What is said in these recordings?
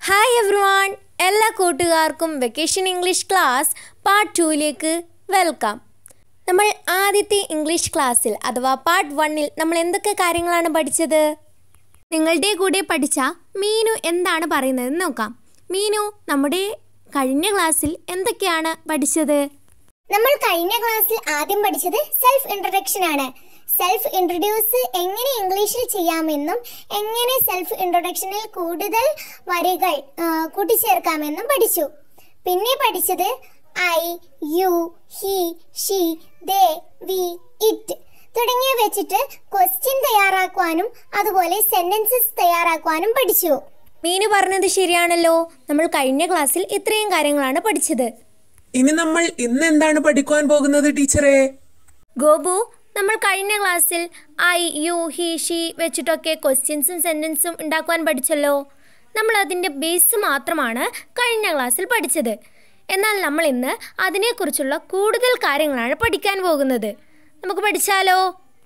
hi everyone എല്ലാ കൂട്ടുകാർക്കും vacation English class part ടൂയിലേക്ക് വെൽക്കം നമ്മൾ ആദ്യത്തെ ഇംഗ്ലീഷ് ക്ലാസ്സിൽ അഥവാ പാർട്ട് വണ്ണിൽ നമ്മൾ എന്തൊക്കെ കാര്യങ്ങളാണ് പഠിച്ചത് നിങ്ങളുടെ കൂടെ പഠിച്ച മീനു എന്താണ് പറയുന്നതെന്ന് നോക്കാം മീനു നമ്മുടെ കഴിഞ്ഞ ക്ലാസ്സിൽ എന്തൊക്കെയാണ് പഠിച്ചത് നമ്മൾ കഴിഞ്ഞ ക്ലാസ്സിൽ ആദ്യം പഠിച്ചത് സെൽഫ് ഇൻട്രൊഡക്ഷൻ ആണ് സെൽഫ് ഇൻട്രൊഡ്യൂസ് എങ്ങനെ ഇംഗ്ലീഷിൽ ചെയ്യാമെന്നും എങ്ങനെ സെൽഫ് ഇൻട്രൊഡക്ഷനിൽ കൂടുതൽ വരികൾ ആ, കൂട്ടിച്ചേർക്കാമെന്നും പഠിച്ചു പിന്നെ പഠിച്ചത് I you he she they we it തുടങ്ങിയ വെച്ചിട്ട് ക്വസ്റ്റ്യൻ തയ്യാറാക്കുവാനും അതുപോലെ സെന്റൻസസ് തയ്യാറാക്കുവാനും പഠിച്ചു മീനു പറഞ്ഞത് ശരിയാണല്ലോ നമ്മൾ കഴിഞ്ഞ ക്ലാസ്സിൽ ഇത്രയും കാര്യങ്ങളാണ് പഠിച്ചത് ഇനി നമ്മൾ ഇന്ന് എന്താണ് പഠിക്കുവാൻ പോകുന്നത് ടീച്ചറെ ഗോപു നമ്മൾ കഴിഞ്ഞ ക്ലാസ്സിൽ ഐ യു ഹി ഷീ വെച്ചിട്ടൊക്കെ ക്വസ്റ്റ്യൻസും സെൻറ്റൻസും ഉണ്ടാക്കുവാൻ പഠിച്ചല്ലോ നമ്മൾ അതിൻ്റെ ബേസ് മാത്രമാണ് കഴിഞ്ഞ ക്ലാസ്സിൽ പഠിച്ചത് എന്നാൽ നമ്മൾ ഇന്ന് അതിനെക്കുറിച്ചുള്ള കൂടുതൽ കാര്യങ്ങളാണ് പഠിക്കാൻ പോകുന്നത് നമുക്ക് പഠിച്ചാലോ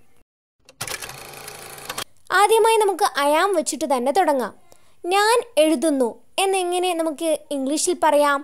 ആദ്യമായി നമുക്ക് അയാം വെച്ചിട്ട് തന്നെ തുടങ്ങാം ഞാൻ എഴുതുന്നു എന്നെങ്ങനെ നമുക്ക് ഇംഗ്ലീഷിൽ പറയാം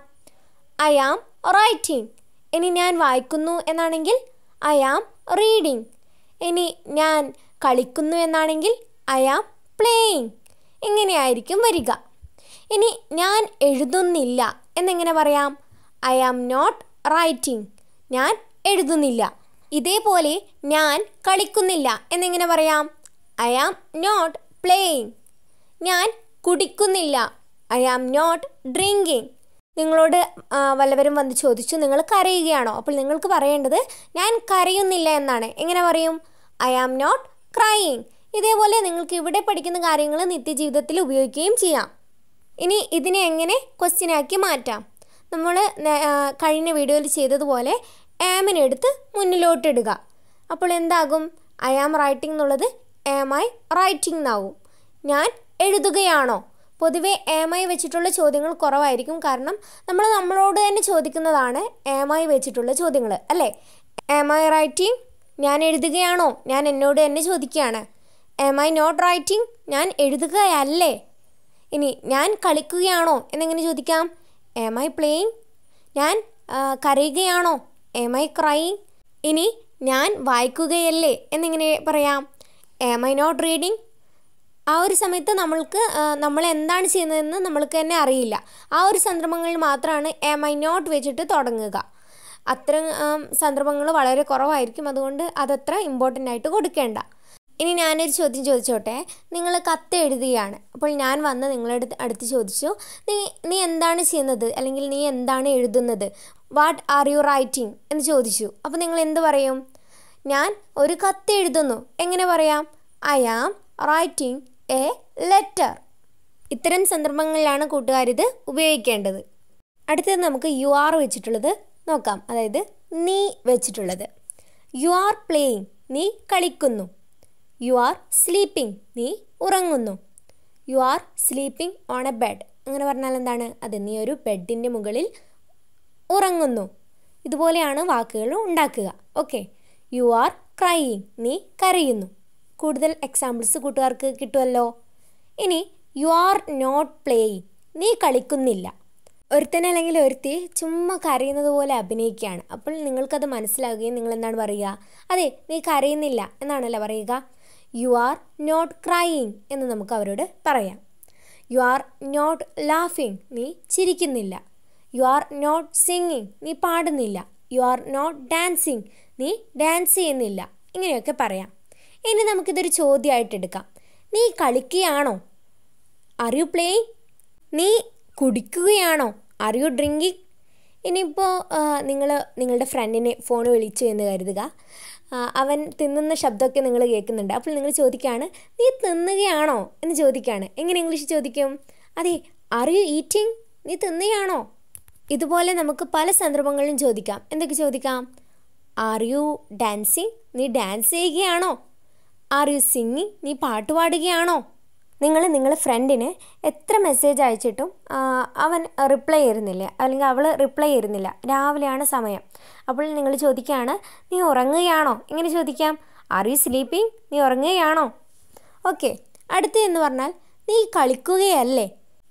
ഐ ആം റൈറ്റിംഗ് ഇനി ഞാൻ വായിക്കുന്നു എന്നാണെങ്കിൽ ഐ ആം റീഡിങ് ഇനി ഞാൻ കളിക്കുന്നു എന്നാണെങ്കിൽ ഐ ആം പ്ലേയിങ് ഇങ്ങനെയായിരിക്കും വരിക ഇനി ഞാൻ എഴുതുന്നില്ല എന്നെങ്ങനെ പറയാം ഐ ആം നോട്ട് റൈറ്റിംഗ് ഞാൻ എഴുതുന്നില്ല ഇതേപോലെ ഞാൻ കളിക്കുന്നില്ല എന്നെങ്ങനെ പറയാം ഐ ആം നോട്ട് പ്ലേയിങ് ഞാൻ കുടിക്കുന്നില്ല ഐ ആം നോട്ട് ഡ്രിങ്കിങ് നിങ്ങളോട് ആ, വല്ലവരും വന്ന് ചോദിച്ചു നിങ്ങൾ കരയുകയാണോ അപ്പോൾ നിങ്ങൾക്ക് പറയേണ്ടത് ഞാൻ കരയുന്നില്ല എന്നാണ് എങ്ങനെ പറയും ഐ ആം നോട്ട് ക്രൈയിങ് ഇതേപോലെ നിങ്ങൾക്ക് ഇവിടെ പഠിക്കുന്ന കാര്യങ്ങൾ നിത്യജീവിതത്തിൽ ഉപയോഗിക്കുകയും ചെയ്യാം ഇനി ഇതിനെ എങ്ങനെ ക്വസ്റ്റ്യൻ ആക്കി മാറ്റാം നമ്മൾ നേ- ആ, കഴിഞ്ഞ വീഡിയോയിൽ ചെയ്തതുപോലെ ആമിനെ എടുത്ത് മുന്നിലോട്ടിടുക അപ്പോൾ എന്താകും ഐ ആം റൈറ്റിംഗ് എന്നുള്ളത് ആം ഐ റൈറ്റിംഗ് എന്നാവും ഞാൻ എഴുതുകയാണോ പൊതുവെ ആം ഐ വെച്ചിട്ടുള്ള ചോദ്യങ്ങൾ കുറവായിരിക്കും കാരണം നമ്മൾ നമ്മളോട് തന്നെ ചോദിക്കുന്നതാണ് ആം ഐ വെച്ചിട്ടുള്ള ചോദ്യങ്ങൾ അല്ലേ ആം ഐ റൈറ്റിംഗ് ഞാൻ എഴുതുകയാണോ ഞാൻ എന്നോട് തന്നെ ചോദിക്കുകയാണ് ആം ഐ നോട്ട് റൈറ്റിംഗ് ഞാൻ എഴുതുകയല്ലേ ഇനി ഞാൻ കളിക്കുകയാണോ എന്നെങ്ങനെ ചോദിക്കാം എം ഐ പ്ലേയിങ് ഞാൻ ആ, കരയുകയാണോ എം ഐ ക്രൈയിങ് ഇനി ഞാൻ വായിക്കുകയല്ലേ എന്നിങ്ങനെ പറയാം എം ഐ നോട്ട് റീഡിങ് ആ ഒരു സമയത്ത് നമ്മൾക്ക് ആ, നമ്മൾ എന്താണ് ചെയ്യുന്നതെന്ന് നമ്മൾക്ക് തന്നെ അറിയില്ല ആ ഒരു സന്ദർഭങ്ങളിൽ മാത്രമാണ് എം ഐ നോട്ട് വെച്ചിട്ട് തുടങ്ങുക അത്തരം സന്ദർഭങ്ങൾ വളരെ കുറവായിരിക്കും അതുകൊണ്ട് അതത്ര ഇമ്പോർട്ടൻ്റ് ആയിട്ട് കൊടുക്കേണ്ട ഇനി ഞാനൊരു ചോദ്യം ചോദിച്ചോട്ടെ നിങ്ങൾ കത്ത് എഴുതുകയാണ് അപ്പോൾ ഞാൻ വന്ന് നിങ്ങളുടെ അടുത്ത് ചോദിച്ചു നീ നീ എന്താണ് ചെയ്യുന്നത് അല്ലെങ്കിൽ നീ എന്താണ് എഴുതുന്നത് വാട്ട് ആർ യു റൈറ്റിംഗ് എന്ന് ചോദിച്ചു അപ്പോൾ നിങ്ങൾ എന്ത് പറയും ഞാൻ ഒരു കത്ത് എഴുതുന്നു എങ്ങനെ പറയാം I am writing a letter ഇത്തരം സന്ദർഭങ്ങളിലാണ് കൂട്ടുകാരിത് ഉപയോഗിക്കേണ്ടത് അടുത്തത് നമുക്ക് യു ആർ വെച്ചിട്ടുള്ളത് നോക്കാം അതായത് നീ വെച്ചിട്ടുള്ളത് യു ആർ പ്ലേയിങ് നീ കളിക്കുന്നു യു ആർ സ്ലീപ്പിംഗ് നീ ഉറങ്ങുന്നു you are sleeping on a bed അങ്ങനെ പറഞ്ഞാൽ എന്താണ് അത് നീ ഒരു ബെഡിൻ്റെ മുകളിൽ ഉറങ്ങുന്നു ഇതുപോലെയാണ് വാക്കുകൾ ഉണ്ടാക്കുക ഓക്കെ യു ആർ ക്രൈയിങ് നീ കരയുന്നു കൂടുതൽ എക്സാമ്പിൾസ് കൂട്ടുകാർക്ക് കിട്ടുമല്ലോ ഇനി യു ആർ നോട്ട് പ്ലേയിങ് നീ കളിക്കുന്നില്ല ഒരുത്തൻ അല്ലെങ്കിൽ ഒരുത്തി ചുമ്മാ കരയുന്നത് പോലെ അഭിനയിക്കുകയാണ് അപ്പോൾ നിങ്ങൾക്കത് മനസ്സിലാവുകയും നിങ്ങൾ എന്താണ് പറയുക അതെ നീ കരയുന്നില്ല എന്നാണല്ലോ പറയുക യു ആർ നോട്ട് ക്രൈയിങ് എന്ന് നമുക്ക് അവരോട് പറയാം യു ആർ നോട്ട് ലാഫിങ് നീ ചിരിക്കുന്നില്ല യു ആർ നോട്ട് സിംഗിങ് നീ പാടുന്നില്ല യു ആർ നോട്ട് ഡാൻസിങ് നീ ഡാൻസ് ചെയ്യുന്നില്ല ഇങ്ങനെയൊക്കെ പറയാം ഇനി നമുക്കിതൊരു ചോദ്യമായിട്ട് എടുക്കാം നീ കളിക്കുകയാണോ ആർ യു പ്ലേയിങ് നീ കുടിക്കുകയാണോ ആർ യു ഡ്രിങ്കിങ് ഇനിയിപ്പോൾ നിങ്ങൾ നിങ്ങളുടെ ഫ്രണ്ടിനെ ഫോൺ വിളിച്ചു എന്ന് കരുതുക ആ, അവൻ തിന്നുന്ന ശബ്ദമൊക്കെ നിങ്ങൾ കേൾക്കുന്നുണ്ട് അപ്പോൾ നിങ്ങൾ ചോദിക്കുകയാണ് നീ തിന്നുകയാണോ എന്ന് ചോദിക്കുകയാണ് എങ്ങനെ ഇംഗ്ലീഷ് ചോദിക്കും അതെ ആർ യു ഈറ്റിംഗ് നീ തിന്നുകയാണോ ഇതുപോലെ നമുക്ക് പല സന്ദർഭങ്ങളിലും ചോദിക്കാം എന്തൊക്കെ ചോദിക്കാം ആർ യു ഡാൻസിങ് നീ ഡാൻസ് ചെയ്യുകയാണോ ആർ യു സിംഗിങ് നീ പാട്ട് പാടുകയാണോ നിങ്ങൾ നിങ്ങളുടെ ഫ്രണ്ടിന് എത്ര മെസ്സേജ് അയച്ചിട്ടും ആ, അവൻ റിപ്ലൈ ചെയ്യുന്നില്ല അല്ലെങ്കിൽ അവൾ റിപ്ലൈ ചെയ്യുന്നില്ല രാവിലെയാണ് സമയം അപ്പോൾ നിങ്ങൾ ചോദിക്കുകയാണ് നീ ഉറങ്ങുകയാണോ ഇങ്ങനെ ചോദിക്കാം ആർ യു സ്ലീപ്പിംഗ് നീ ഉറങ്ങുകയാണോ ഓക്കെ അടുത്ത എന്ന് പറഞ്ഞാൽ നീ കളിക്കുകയല്ലേ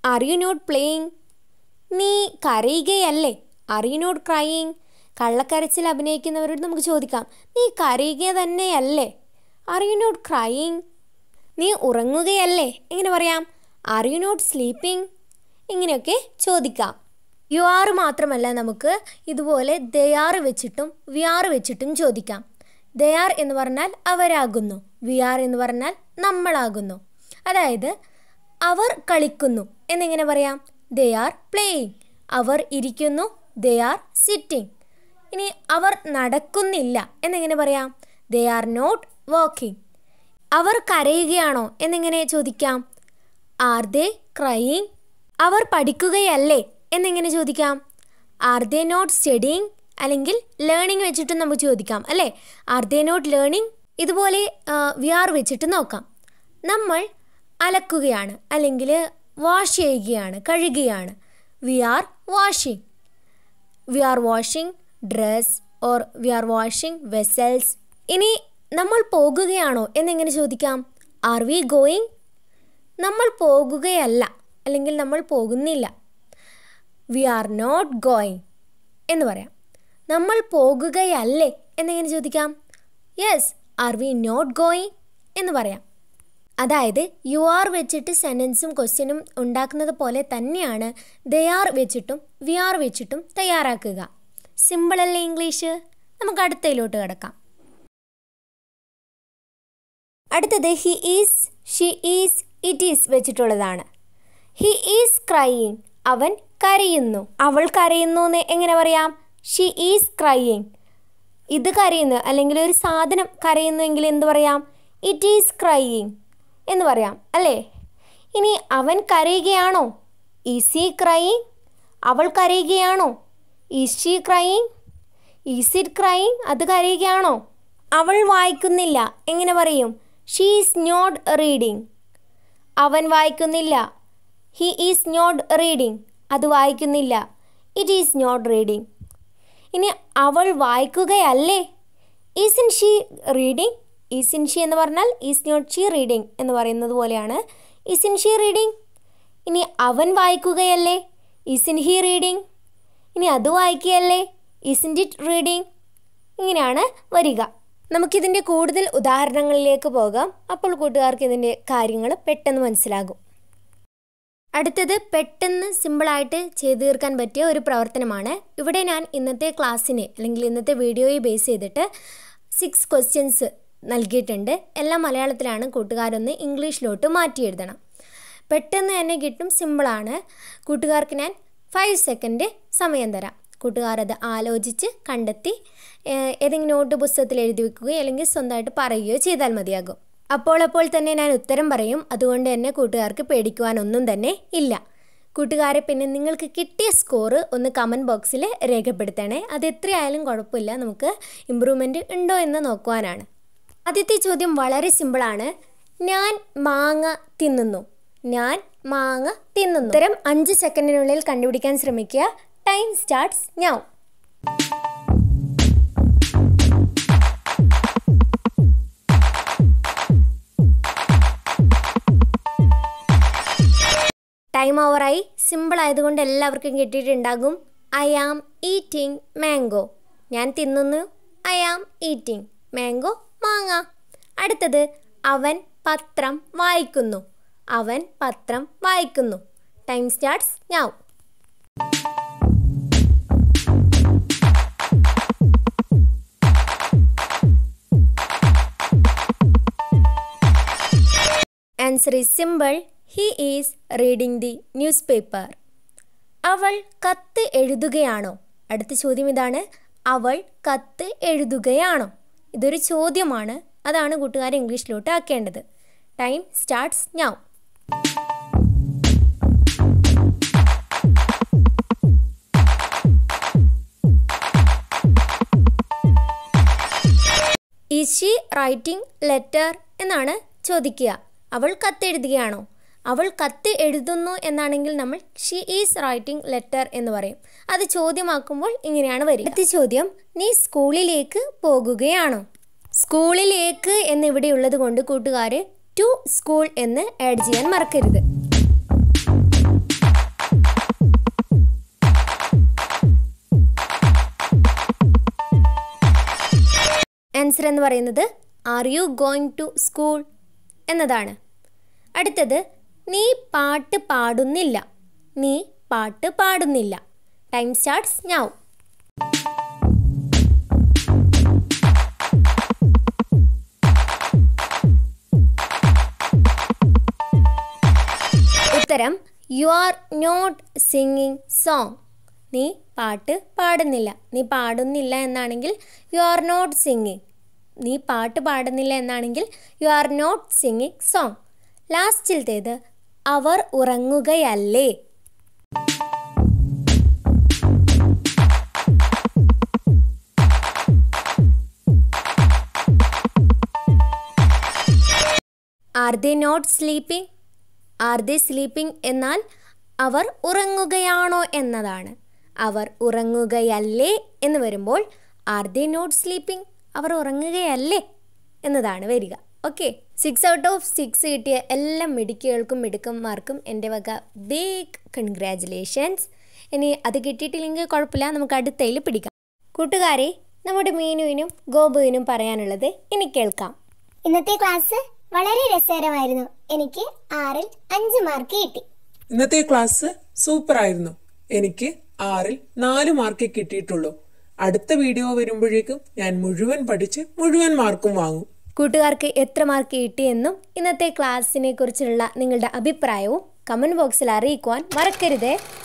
ആർ യു നോട്ട് പ്ലേയിങ് നീ കരയുകയല്ലേ ആർ യു നോട്ട് ക്രൈയിങ് കള്ളക്കരച്ചിൽ അഭിനയിക്കുന്നവരോട് നമുക്ക് ചോദിക്കാം നീ കരയുക തന്നെയല്ലേ ആർ യു നോട്ട് ക്രൈയിങ് നീ ഉറങ്ങുകയല്ലേ എങ്ങനെ പറയാം ആർ യു നോട്ട് സ്ലീപ്പിംഗ് ഇങ്ങനെയൊക്കെ ചോദിക്കാം യു ആർ മാത്രമല്ല നമുക്ക് ഇതുപോലെ ദയാർ വെച്ചിട്ടും വി ആർ വെച്ചിട്ടും ചോദിക്കാം ദയാർ എന്ന് പറഞ്ഞാൽ അവരാകുന്നു വി ആർ എന്ന് പറഞ്ഞാൽ നമ്മളാകുന്നു അതായത് അവർ കളിക്കുന്നു എന്നെങ്ങനെ പറയാം ദേ ആർ പ്ലേയിങ് അവർ ഇരിക്കുന്നു ദേ ആർ സിറ്റിംഗ് ഇനി അവർ നടക്കുന്നില്ല എന്നെങ്ങനെ പറയാം ദേ ആർ നോട്ട് വാക്കിംഗ് അവർ കരയുകയാണോ എന്നെങ്ങനെ ചോദിക്കാം ആർ ദേ ക്രൈയിങ് അവർ പഠിക്കുകയല്ലേ എന്നെങ്ങനെ ചോദിക്കാം ആർ ദേ നോട്ട് സ്റ്റഡിങ് അല്ലെങ്കിൽ ലേണിംഗ് വെച്ചിട്ട് നമുക്ക് ചോദിക്കാം അല്ലേ ആർ ദേ നോട്ട് ലേണിംഗ് ഇതുപോലെ വി ആർ വെച്ചിട്ട് നോക്കാം നമ്മൾ അലക്കുകയാണ് അല്ലെങ്കിൽ വാഷ് ചെയ്യുകയാണ് കഴുകുകയാണ് we are washing we are washing dress or we are washing vessels ഇനി നമ്മൾ പോകുകയാണോ എന്നെങ്ങനെ ചോദിക്കാം ആർ വി ഗോയിങ് നമ്മൾ പോകുകയല്ല അല്ലെങ്കിൽ നമ്മൾ പോകുന്നില്ല വി ആർ നോട്ട് ഗോയിങ് എന്ന് പറയാം നമ്മൾ പോകുകയല്ലേ എന്നെങ്ങനെ ചോദിക്കാം yes are we not going എന്ന് പറയാം അതായത് യു ആർ വെച്ചിട്ട് സെൻറ്റൻസും ക്വസ്റ്റ്യനും ഉണ്ടാക്കുന്നത് പോലെ തന്നെയാണ് ദേ ആർ വെച്ചിട്ടും വി ആർ വെച്ചിട്ടും തയ്യാറാക്കുക സിമ്പിളല്ലേ ഇംഗ്ലീഷ് നമുക്ക് അടുത്തയിലോട്ട് കിടക്കാം അടുത്തത് he is she is it is വെച്ചിട്ടുള്ളതാണ് ഹി ഈസ് ക്രൈയിങ് അവൻ കരയുന്നു അവൾ കരയുന്നു എന്ന് എങ്ങനെ പറയാം ഷി ഈസ് ക്രൈയിങ് ഇത് കരയുന്നു അല്ലെങ്കിൽ ഒരു സാധനം കരയുന്നുവെങ്കിൽ എന്ത് പറയാം ഇറ്റ് ഈസ് ക്രൈയിങ് എന്ന് പറയാം അല്ലേ ഇനി അവൻ കരയുകയാണോ ഈസ് ഹി ക്രൈയിങ് അവൾ കരയുകയാണോ is she crying is it crying അത് കരയുകയാണോ അവൾ വായിക്കുന്നില്ല എങ്ങനെ പറയും ഷീ ഈസ് നോട്ട് റീഡിങ് അവൻ വായിക്കുന്നില്ല ഹി ഈസ് നോട്ട് റീഡിങ് അത് വായിക്കുന്നില്ല ഇറ്റ് ഈസ് നോട്ട് റീഡിങ് ഇനി അവൾ വായിക്കുകയല്ലേ isn't she reading isn't she എന്ന് പറഞ്ഞാൽ ഈസ് നോട്ട് ഷീ റീഡിങ് എന്ന് പറയുന്നത് പോലെയാണ് ഈസ് ഇൻ ഷീ റീഡിങ് ഇനി അവൻ വായിക്കുകയല്ലേ ഈസ് ഇൻ ഹി റീഡിങ് ഇനി അത് വായിക്കുകയല്ലേ ഈസ് ഇൻ ഇറ്റ് റീഡിങ് ഇങ്ങനെയാണ് വരിക നമുക്കിതിൻ്റെ കൂടുതൽ ഉദാഹരണങ്ങളിലേക്ക് പോകാം അപ്പോൾ കൂട്ടുകാർക്ക് ഇതിൻ്റെ കാര്യങ്ങൾ പെട്ടെന്ന് മനസ്സിലാകും അടുത്തത് പെട്ടെന്ന് സിമ്പിളായിട്ട് ചെയ്തു തീർക്കാൻ പറ്റിയ ഒരു പ്രവർത്തനമാണ് ഇവിടെ ഞാൻ ഇന്നത്തെ ക്ലാസ്സിനെ അല്ലെങ്കിൽ ഇന്നത്തെ വീഡിയോയെ ബേസ് ചെയ്തിട്ട് സിക്സ് ക്വസ്റ്റ്യൻസ് നൽകിയിട്ടുണ്ട് എല്ലാം മലയാളത്തിലാണ് കൂട്ടുകാരൊന്ന് ഇംഗ്ലീഷിലോട്ട് മാറ്റി എഴുതണം പെട്ടെന്ന് തന്നെ കിട്ടും സിമ്പിളാണ് കൂട്ടുകാർക്ക് ഞാൻ ഫൈവ് സെക്കൻഡ് സമയം തരാം കൂട്ടുകാരത് ആലോചിച്ച് കണ്ടെത്തി ഏഹ്, ഏതെങ്കിലും നോട്ട് പുസ്തകത്തിൽ എഴുതി വെക്കുകയോ അല്ലെങ്കിൽ സ്വന്തമായിട്ട് പറയുകയോ ചെയ്താൽ മതിയാകും അപ്പോൾ അപ്പോൾ തന്നെ ഞാൻ ഉത്തരം പറയും അതുകൊണ്ട് തന്നെ കൂട്ടുകാർക്ക് പേടിക്കുവാനൊന്നും തന്നെ ഇല്ല കൂട്ടുകാരെ പിന്നെ നിങ്ങൾക്ക് കിട്ടിയ സ്കോറ് ഒന്ന് കമൻറ്റ് ബോക്സിൽ രേഖപ്പെടുത്തണേ അത് എത്രയായാലും കുഴപ്പമില്ല നമുക്ക് ഇമ്പ്രൂവ്മെൻറ്റ് ഉണ്ടോ എന്ന് നോക്കുവാനാണ് ആദ്യത്തെ ചോദ്യം വളരെ സിമ്പിളാണ് ഞാൻ മാങ്ങ തിന്നുന്നു ഞാൻ മാങ്ങ തിന്നുന്നു ഉത്തരം അഞ്ച് സെക്കൻഡിനുള്ളിൽ കണ്ടുപിടിക്കാൻ ശ്രമിക്കുക ടൈം സ്റ്റാർട്ട്സ് ഞാൻ ടൈം ഓവറായി സിമ്പിൾ ആയതുകൊണ്ട് എല്ലാവർക്കും കിട്ടിയിട്ടുണ്ടാകും ഐ ആം ഈറ്റിംഗ് മാംഗോ ഞാൻ തിന്നുന്നു ഐ ആം ഈറ്റിംഗ് മാംഗോ മാങ്ങ അടുത്തത് അവൻ പത്രം വായിക്കുന്നു അവൻ പത്രം വായിക്കുന്നു time starts now answer is simple he is reading the newspaper അവൾ കത്ത് എഴുതുകയാണോ അടുത്ത ചോദ്യം ഇതാണ് അവൾ കത്ത് എഴുതുകയാണോ ഇതൊരു ചോദ്യമാണ് അതാണ് കൂട്ടുകാരെ ഇംഗ്ലീഷിലോട്ട് ആക്കേണ്ടത് time starts now is she writing letter എന്നാണ് ചോദിക്കുക അവൾ കത്തെഴുതുകയാണോ അവൾ കത്ത് എഴുതുന്നു എന്നാണെങ്കിൽ നമ്മൾ ഷീ ഈസ് റൈറ്റിംഗ് ലെറ്റർ എന്ന് പറയും അത് ചോദ്യമാക്കുമ്പോൾ ഇങ്ങനെയാണ് വരിക അടുത്ത ചോദ്യം നീ സ്കൂളിലേക്ക് പോകുകയാണോ സ്കൂളിലേക്ക് എന്നിവിടെ ഉള്ളത് കൊണ്ട് കൂട്ടുകാർ ടു സ്കൂൾ എന്ന് ആഡ് ചെയ്യാൻ മറക്കരുത് ആൻസർ എന്ന് പറയുന്നത് are you going to school എന്നതാണ് അടുത്തത് നീ പാട്ട് പാടുന്നില്ല നീ പാട്ട് പാടുന്നില്ല ടൈം സ്റ്റാർട്ട്സ് ഞാവ് ഉത്തരം you are not singing song നീ പാട്ട് പാടുന്നില്ല നീ പാടുന്നില്ല എന്നാണെങ്കിൽ യു ആർ നോട്ട് സിംഗിങ് നീ പാട്ട് പാടുന്നില്ല എന്നാണെങ്കിൽ you are not singing song ലാസ്റ്റിലത്തേത് അവർ ഉറങ്ങുകയല്ലേ are they not sleeping are they sleeping എന്നാൽ അവർ ഉറങ്ങുകയാണോ എന്നതാണ് അവർ ഉറങ്ങുകയല്ലേ എന്ന് വരുമ്പോൾ ആർ ദേ നോട്ട് സ്ലീപ്പിംഗ് അവർ ഉറങ്ങുകയല്ലേ എന്നതാണ് വരിക okay six out of six കിട്ടിയ എല്ലാ മിടുക്കികൾക്കും മിടുക്കന്മാർക്കും എൻ്റെ വക ബിഗ് കൺഗ്രാജുലേഷൻസ് ഇനി അത് കിട്ടിയിട്ടില്ലെങ്കിൽ കുഴപ്പമില്ല നമുക്ക് അടുത്തതിൽ പിടിക്കാം കൂട്ടുകാരെ നമ്മുടെ മീനുവിനും ഗോപുവിനും പറയാനുള്ളത് ഇനി കേൾക്കാം ഇന്നത്തെ ക്ലാസ് വളരെ രസകരമായിരുന്നു എനിക്ക് ആറിൽ അഞ്ച് മാർക്ക് കിട്ടി ഇന്നത്തെ ക്ലാസ് സൂപ്പർ ആയിരുന്നു എനിക്ക് ആറിൽ നാല് മാർക്ക് കിട്ടിയിട്ടുള്ളൂ അടുത്ത വീഡിയോ വരുമ്പോഴേക്കും ഞാൻ മുഴുവൻ പഠിച്ച് മുഴുവൻ മാർക്കും വാങ്ങും കൂട്ടുകാർക്ക് എത്ര മാർക്ക് കിട്ടിയെന്നും ഇന്നത്തെ ക്ലാസ്സിനെ കുറിച്ചുള്ള നിങ്ങളുടെ അഭിപ്രായവും കമൻറ്റ് ബോക്സിൽ അറിയിക്കുവാൻ മറക്കരുതേ